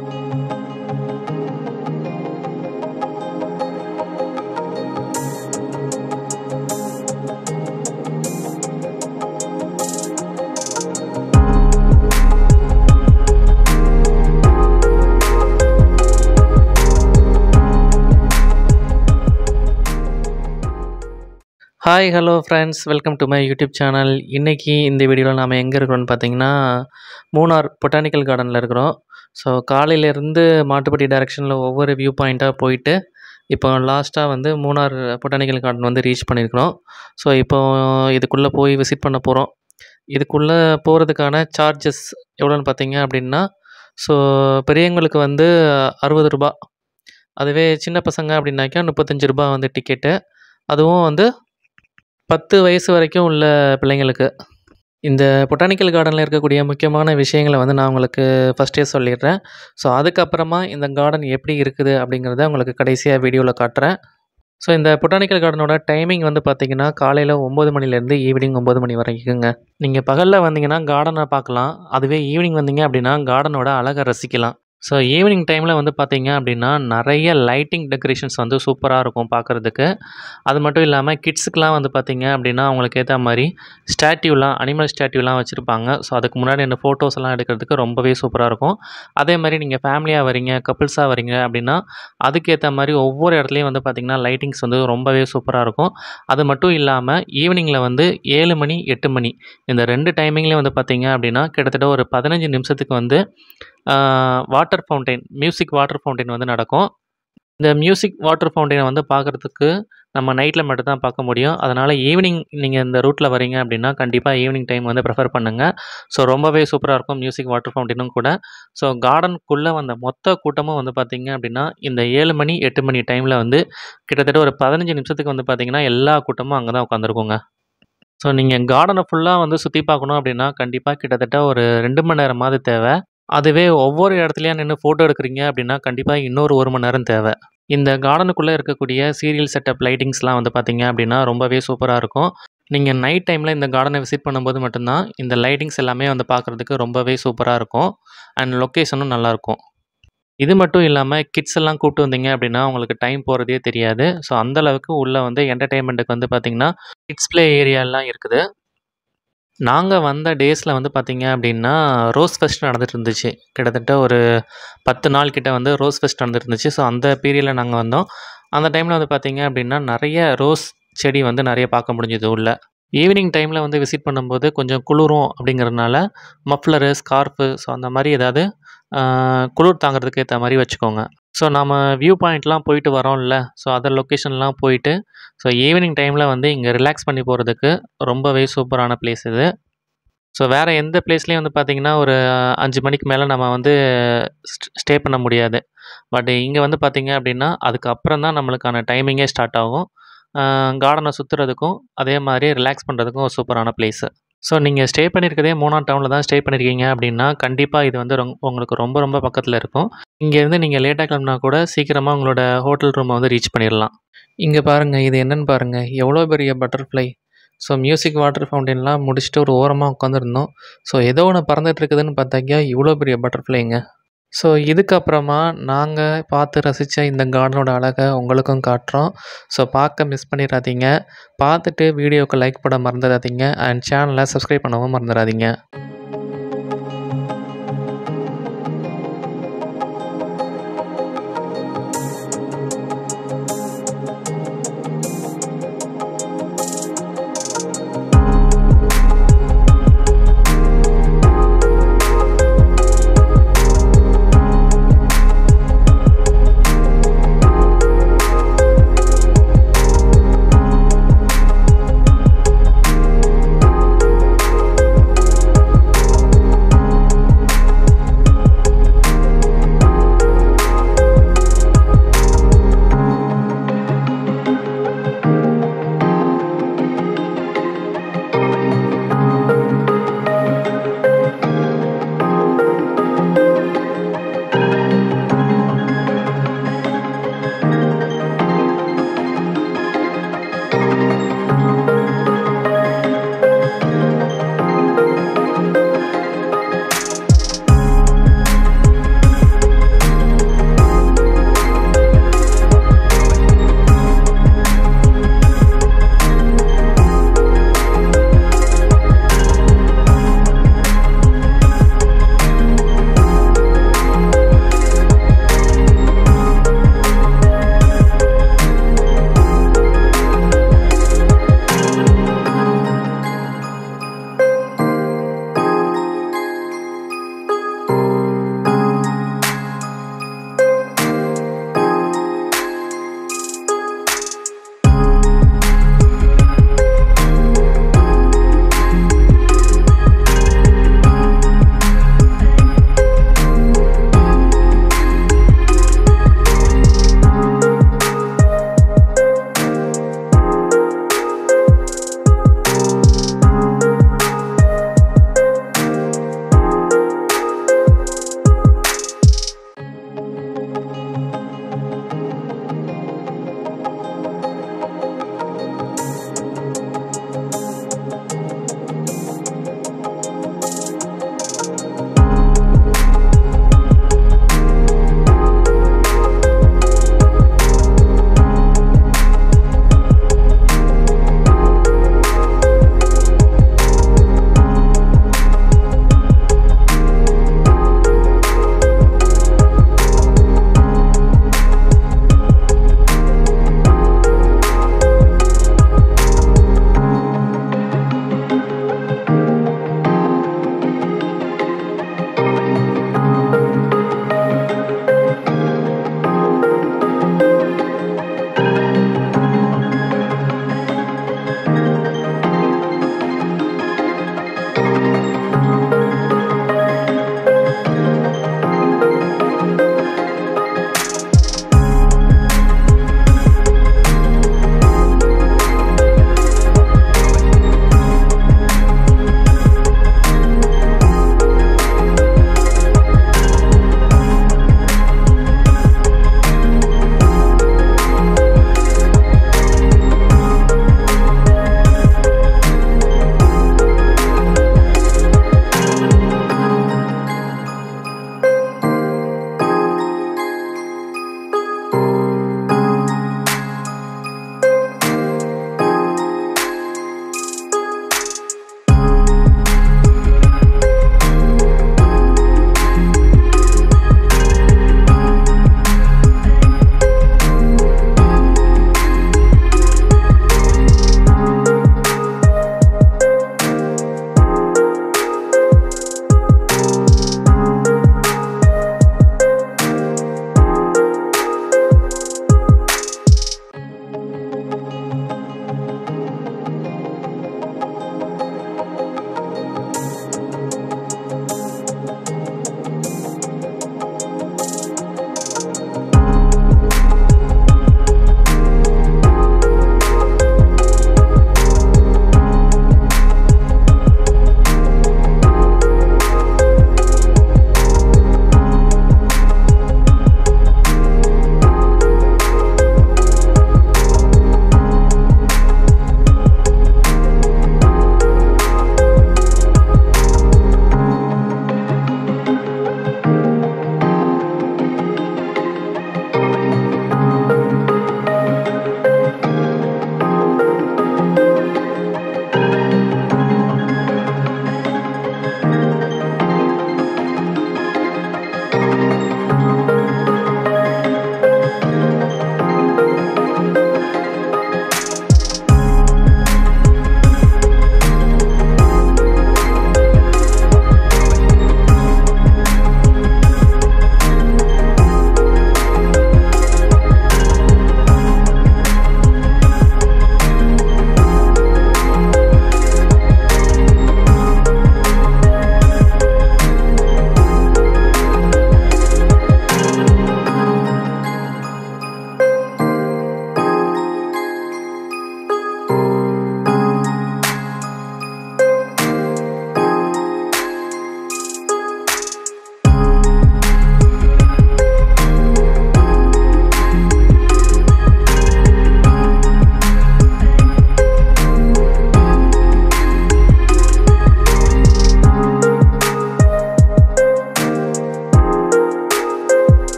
hi hello friends welcome to my YouTube channel இன்றைக்கி இந்த வீடியோவில் நாம் எங்கே இருக்கிறோம்னு பார்த்தீங்கன்னா மூணார் பொட்டானிக்கல் கார்டனில் இருக்கிறோம் ஸோ காலையிலேருந்து மாட்டுப்பட்டி டைரெக்ஷனில் ஒவ்வொரு வியூ பாயிண்ட்டாக போயிட்டு இப்போ லாஸ்ட்டாக வந்து மூணார் பொட்டானிக்கல் கார்டன் வந்து ரீச் பண்ணியிருக்கிறோம் ஸோ இப்போ இதுக்குள்ளே போய் விசிட் பண்ண போகிறோம் இதுக்குள்ளே போகிறதுக்கான சார்ஜஸ் எவ்வளோன்னு பார்த்தீங்க அப்படின்னா ஸோ பெரியவங்களுக்கு வந்து அறுபது ரூபா அதுவே சின்ன பசங்க அப்படின்னாக்கா முப்பத்தஞ்சு ரூபா வந்து டிக்கெட்டு அதுவும் வந்து பத்து வயசு வரைக்கும் உள்ள பிள்ளைங்களுக்கு இந்த பொட்டானிக்கல் கார்டனில் இருக்கக்கூடிய முக்கியமான விஷயங்களை வந்து நான் உங்களுக்கு ஃபஸ்ட்டே சொல்லிடுறேன் ஸோ அதுக்கப்புறமா இந்த கார்டன் எப்படி இருக்குது அப்படிங்கிறத உங்களுக்கு கடைசியாக வீடியோவில் காட்டுறேன் ஸோ இந்த பொட்டானிக்கல் கார்டனோட டைமிங் வந்து பார்த்திங்கன்னா காலையில் ஒம்பது மணிலேருந்து ஈவினிங் ஒம்பது மணி வரைக்குங்க நீங்கள் பகலில் வந்தீங்கன்னா கார்டனை பார்க்கலாம் அதுவே ஈவினிங் வந்தீங்க அப்படின்னா கார்டனோட அழகை ரசிக்கலாம் ஸோ ஈவினிங் டைமில் வந்து பார்த்தீங்க அப்படின்னா நிறைய லைட்டிங் டெக்கரேஷன்ஸ் வந்து சூப்பராக இருக்கும் பார்க்குறதுக்கு அது மட்டும் இல்லாமல் கிட்ஸுக்கெலாம் வந்து பார்த்தீங்க அப்படின்னா அவங்களுக்கு ஏற்ற மாதிரி ஸ்டாட்யூலாம் அனிமல் ஸ்டாட்யூலாம் வச்சுருப்பாங்க ஸோ அதுக்கு முன்னாடி இந்த ஃபோட்டோஸ் எல்லாம் எடுக்கிறதுக்கு ரொம்பவே சூப்பராக இருக்கும் அதே மாதிரி நீங்கள் ஃபேமிலியாக வரீங்க கப்புள்ஸாக வரீங்க அப்படின்னா அதுக்கேற்ற மாதிரி ஒவ்வொரு இடத்துலையும் வந்து பார்த்திங்கன்னா லைட்டிங்ஸ் வந்து ரொம்பவே சூப்பராக இருக்கும் அது மட்டும் இல்லாமல் ஈவினிங்கில் வந்து ஏழு மணி எட்டு மணி இந்த ரெண்டு டைமிங்லேயும் வந்து பார்த்தீங்க அப்படின்னா கிட்டத்தட்ட ஒரு பதினஞ்சு நிமிஷத்துக்கு வந்து water fountain music water fountain வந்து நடக்கும் இந்த மியூசிக் வாட்டர் ஃபவுண்டைனை வந்து பார்க்குறதுக்கு நம்ம நைட்டில் மட்டும் தான் பார்க்க முடியும் அதனால் ஈவினிங் நீங்கள் இந்த ரூட்டில் வரீங்க அப்படின்னா கண்டிப்பாக ஈவினிங் டைம் வந்து ப்ரிஃபர் பண்ணுங்கள் ஸோ ரொம்பவே சூப்பராக இருக்கும் மியூசிக் வாட்டர் ஃபவுண்டைனும் கூட ஸோ கார்டனுக்குள்ளே வந்த மொத்த கூட்டமும் வந்து பார்த்திங்க அப்படின்னா இந்த ஏழு மணி எட்டு மணி டைமில் வந்து கிட்டத்தட்ட ஒரு பதினஞ்சு நிமிஷத்துக்கு வந்து பார்த்திங்கன்னா எல்லா கூட்டமும் அங்கே தான் உட்காந்துருக்குங்க ஸோ நீங்கள் கார்டனை ஃபுல்லாக வந்து சுற்றி பார்க்கணும் அப்படின்னா கண்டிப்பாக கிட்டத்தட்ட ஒரு ரெண்டு மணி நேரமாவது தேவை அதுவே ஒவ்வொரு இடத்துலையும் நின்று ஃபோட்டோ எடுக்கிறீங்க அப்படின்னா கண்டிப்பாக இன்னொரு ஒரு மணி நேரம் தேவை இந்த கார்டனுக்குள்ளே இருக்கக்கூடிய சீரியல் செட்டப் லைட்டிங்ஸ்லாம் வந்து பார்த்தீங்க அப்படின்னா ரொம்பவே சூப்பராக இருக்கும் நீங்கள் நைட் டைமில் இந்த கார்டனை விசிட் பண்ணும்போது மட்டும்தான் இந்த லைட்டிங்ஸ் எல்லாமே வந்து பார்க்குறதுக்கு ரொம்பவே சூப்பராக இருக்கும் அண்ட் லொக்கேஷனும் நல்லாயிருக்கும் இது மட்டும் இல்லாமல் கிட்ஸ் எல்லாம் கூப்பிட்டு வந்தீங்க அப்படின்னா உங்களுக்கு டைம் போகிறதே தெரியாது ஸோ அந்தளவுக்கு உள்ளே வந்து என்டர்டெயின்மெண்ட்டுக்கு வந்து பார்த்திங்கன்னா கிட்ஸ் ப்ளே ஏரியாலாம் இருக்குது நாங்கள் வந்த டேஸில் வந்து பார்த்திங்க அப்படின்னா ரோஸ் ஃபெஸ்ட் நடந்துட்டு இருந்துச்சு கிட்டத்தட்ட ஒரு பத்து நாள் கிட்ட வந்து ரோஸ் ஃபெஸ்ட் நடந்துட்டு இருந்துச்சு ஸோ அந்த பீரியடில் நாங்கள் வந்தோம் அந்த டைமில் வந்து பார்த்திங்க அப்படின்னா நிறைய ரோஸ் செடி வந்து நிறைய பார்க்க முடிஞ்சுது உள்ள ஈவினிங் டைமில் வந்து விசிட் பண்ணும்போது கொஞ்சம் குளிரும் அப்படிங்கிறதுனால மஃப்ளரு ஸ்கார்ஃபு ஸோ அந்த மாதிரி ஏதாவது குளிர் தாங்கிறதுக்கு ஏற்ற மாதிரி வச்சுக்கோங்க ஸோ நம்ம வியூ பாயிண்ட்லாம் போயிட்டு வரோம்ல ஸோ அதர் லொக்கேஷன்லாம் போயிட்டு ஸோ ஈவினிங் டைமில் வந்து இங்கே ரிலாக்ஸ் பண்ணி போகிறதுக்கு ரொம்பவே சூப்பரான பிளேஸ் இது ஸோ வேறு எந்த பிளேஸ்லேயும் வந்து பார்த்திங்கன்னா ஒரு அஞ்சு மணிக்கு மேலே நம்ம வந்து ஸ்டே பண்ண முடியாது பட் இங்கே வந்து பார்த்திங்க அப்படின்னா அதுக்கப்புறம் தான் நம்மளுக்கான டைமிங்கே ஸ்டார்ட் ஆகும் கார்டனை சுற்றுறதுக்கும் அதே மாதிரி ரிலாக்ஸ் பண்ணுறதுக்கும் ஒரு சூப்பரான பிளேஸு ஸோ நீங்கள் ஸ்டே பண்ணியிருக்கதே மூணார் டவுனில் தான் ஸ்டே பண்ணியிருக்கீங்க அப்படின்னா கண்டிப்பாக இது வந்து ரொம் உங்களுக்கு ரொம்ப ரொம்ப பக்கத்தில் இருக்கும் இங்கேருந்து நீங்கள் லேட்டாக கிளம்புனா கூட சீக்கிரமாக உங்களோட ஹோட்டல் ரூமை வந்து ரீச் பண்ணிடலாம் இங்கே பாருங்கள் இது என்னென்னு பாருங்கள் எவ்வளோ பெரிய பட்டர்ஃப்ளை ஸோ மியூசிக் வாட்டர் ஃபவுண்டெயின்லாம் முடிச்சுட்டு ஒரு ஓரமாக உட்காந்துருந்தோம் ஸோ ஏதோ ஒன்று பறந்துட்டு இருக்குதுன்னு பார்த்தாக்கா இவ்வளோ பெரிய பட்டர்ஃப்ளைங்க ஸோ இதுக்கப்புறமா நாங்கள் பார்த்து ரசித்த இந்த கார்டனோட அழகை உங்களுக்கும் காட்டுறோம் ஸோ பார்க்க மிஸ் பண்ணிடாதீங்க பார்த்துட்டு வீடியோவுக்கு லைக் பண்ண மறந்துடாதீங்க அண்ட் சேனலை சப்ஸ்கிரைப் பண்ணவும் மறந்துடாதீங்க